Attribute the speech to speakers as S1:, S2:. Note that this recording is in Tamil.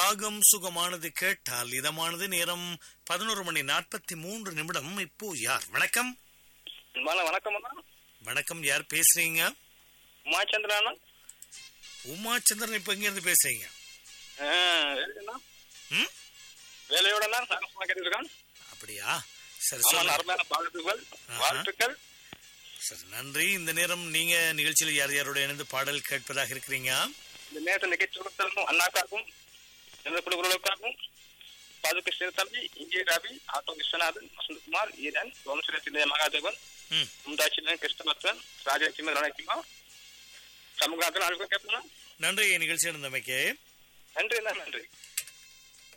S1: ராகம் சுகமானது கேட்டால் இதமானது நேரம் பதினோரு மணி நாற்பத்தி மூன்று நிமிடம் இப்போ யார் வணக்கம்
S2: அண்ணா வணக்கம் அண்ணா
S1: வணக்கம் யார் பேசுறீங்க
S2: உமாச்சந்திரா அண்ணா
S1: உமாச்சந்திரன் இப்ப எங்க இருந்து பேசுறீங்க
S2: ஆ, வேலையண்ணா
S1: ம்
S2: வேலையோட அண்ணா சாரசமா கேட்டுருக்கான்
S1: அப்படியா சரி
S2: ஆமா
S1: சொல்லுங்க
S2: அருமையான வாழ்த்துக்கள்
S1: ஆஹா.
S2: வாழ்த்துக்கள்
S1: சரி நன்றி இந்த நேரம் நீங்க நிகழ்ச்சியில் யார் யாரோட இணைந்து பாடல் கேட்பதாக இருக்கிறீங்க
S2: இந்த நேரத்தை நிகழ்ச்சி கொடுத்ததுக்கும் அண்ணாக்காகவும் எனது குழுக்களுக்காகவும் பாதுகா சிறுதம்பி இங்கே ரவி ஆட்டோ விஸ்வநாதன் வசந்தகுமார் ஈரன் சோமசுரத்திலே மகாதேவன்
S1: ம்
S2: மும்தாச்சிலன் கிருஷ்ணபக்தன் ராஜலட்சுமி ரணக்கிமா சமூகநாதன் அழுக கேட்போம்
S1: நன்றி நிகழ்ச்சி இருந்தமைக்கு
S2: நன்றி அண்ணா நன்றி